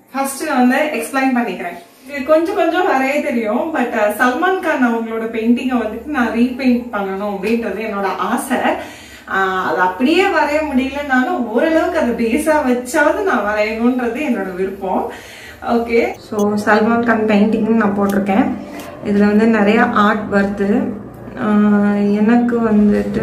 First நான் வந்து explain பண்ணிக்கிறேன் இது கொஞ்சம் கொஞ்சம் வரைய தெரியும் பட் சல்மான் கான் அவங்களோட பெயிண்டிங்கை வந்துட்டு நான் ரீபெயிண்ட் பண்ணணும் அப்படின்றது என்னோட ஆசை ஆஹ் அது அப்படியே வரைய முடியலனாலும் ஓரளவுக்கு அதை பேஸா வச்சாவது நான் வரையணுன்றது என்னோட விருப்பம் okay so Salman Khan painting நான் போட்டிருக்கேன் இதில் வந்து நிறைய ஆர்ட் வருது ஆஹ் எனக்கு வந்துட்டு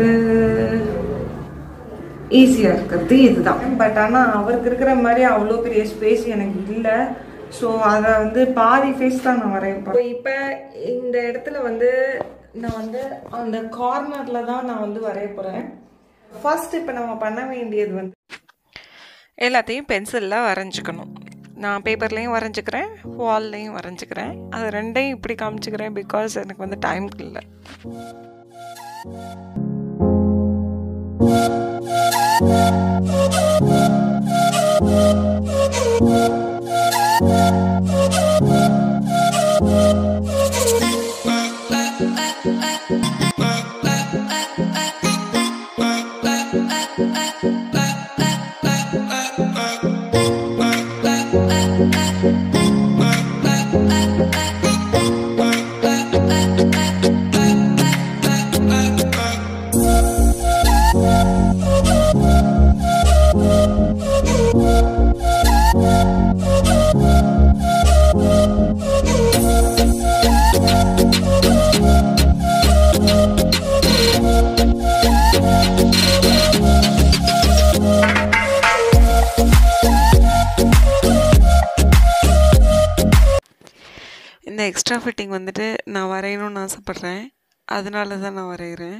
ஈஸியாக இருக்கிறது இதுதான் பட் ஆனால் அவருக்கு இருக்கிற மாதிரி அவ்வளோ பெரிய ஸ்பேஸ் எனக்கு இல்லை ஸோ அதை வந்து பாதி ஃபேஸ் தான் நான் வரையப்போம் இப்போ இந்த இடத்துல வந்து நான் வந்து அந்த கார்னரில் தான் நான் வந்து வரைய போகிறேன் ஃபர்ஸ்ட் இப்போ நம்ம பண்ண வேண்டியது வந்து எல்லாத்தையும் பென்சிலில் வரைஞ்சிக்கணும் நான் பேப்பர்லேயும் வரைஞ்சிக்கிறேன் வால்லையும் வரைஞ்சிக்கிறேன் அது ரெண்டையும் இப்படி காமிச்சிக்கிறேன் பிகாஸ் எனக்கு வந்து டைம் இல்லை இந்த எக்ஸ்ட்ரா ஃபிட்டிங் வந்துட்டு நான் வரையணும்னு ஆசைப்பட்றேன் அதனால தான் நான் வரைகிறேன்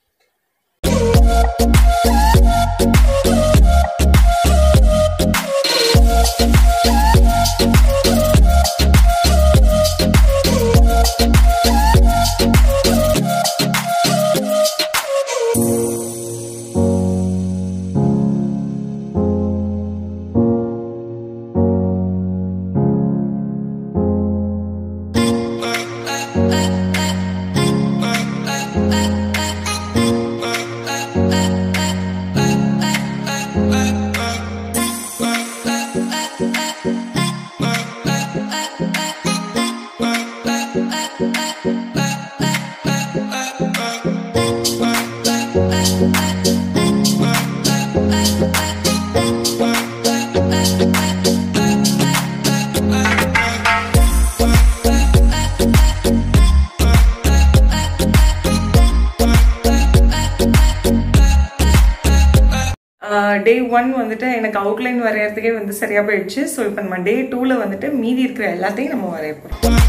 டே ஒன் வந்துட்டு எனக்கு அவுட்லைன் வரையறதுக்கே வந்து சரியா போயிடுச்சு ஸோ இப்போ நம்ம டே டூவில் வந்துட்டு மீதி இருக்கிற எல்லாத்தையும் நம்ம வரைய போகிறோம்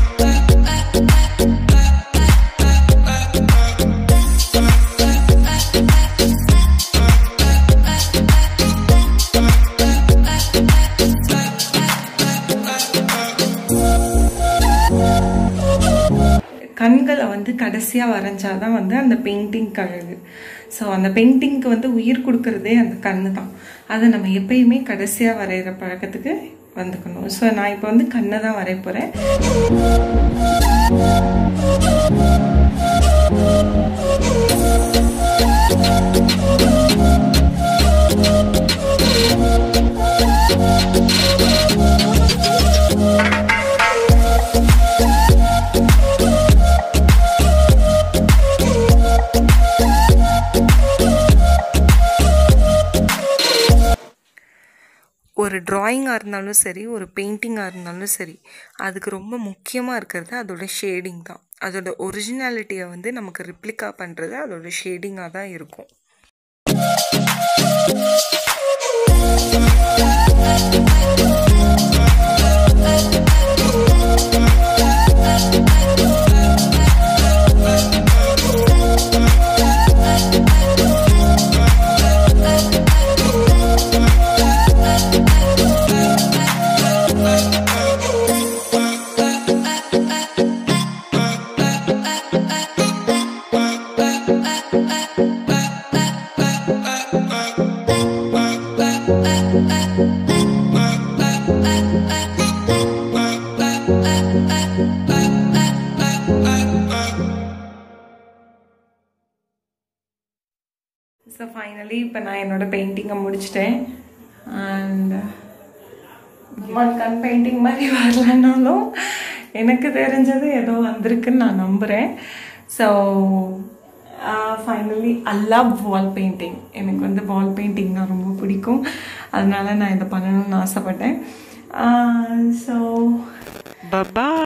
கண்களை வந்து கடைசியாக வரைஞ்சாதான் வந்து அந்த பெயிண்டிங் அழகு ஸோ அந்த பெயிண்டிங்க்கு வந்து உயிர் கொடுக்கறதே அந்த கண்ணு தான் அதை நம்ம எப்பயுமே கடைசியாக வரைகிற பழக்கத்துக்கு வந்துக்கணும் ஸோ நான் இப்போ வந்து கண்ணை தான் வரைய போகிறேன் ஒரு ட்ராயிங்காக இருந்தாலும் சரி ஒரு பெயிண்டிங்காக இருந்தாலும் சரி அதுக்கு ரொம்ப முக்கியமாக இருக்கிறது அதோட ஷேடிங் தான் அதோட ஒரிஜினாலிட்டியை வந்து நமக்கு ரிப்ளிகா பண்ணுறது அதோட ஷேடிங்காக தான் இருக்கும் ஸோ ஃபைனலி இப்போ நான் என்னோட பெயிண்டிங்கை முடிச்சிட்டேன் அண்ட் ஒன் கன் பெயிண்டிங் மாதிரி வரலனாலும் எனக்கு தெரிஞ்சது ஏதோ வந்திருக்குன்னு நான் நம்புகிறேன் so finally I love wall painting எனக்கு வந்து வால் பெயிண்டிங்னா ரொம்ப பிடிக்கும் அதனால நான் இதை பண்ணணும்னு ஆசைப்பட்டேன் ஸோ Bye-bye.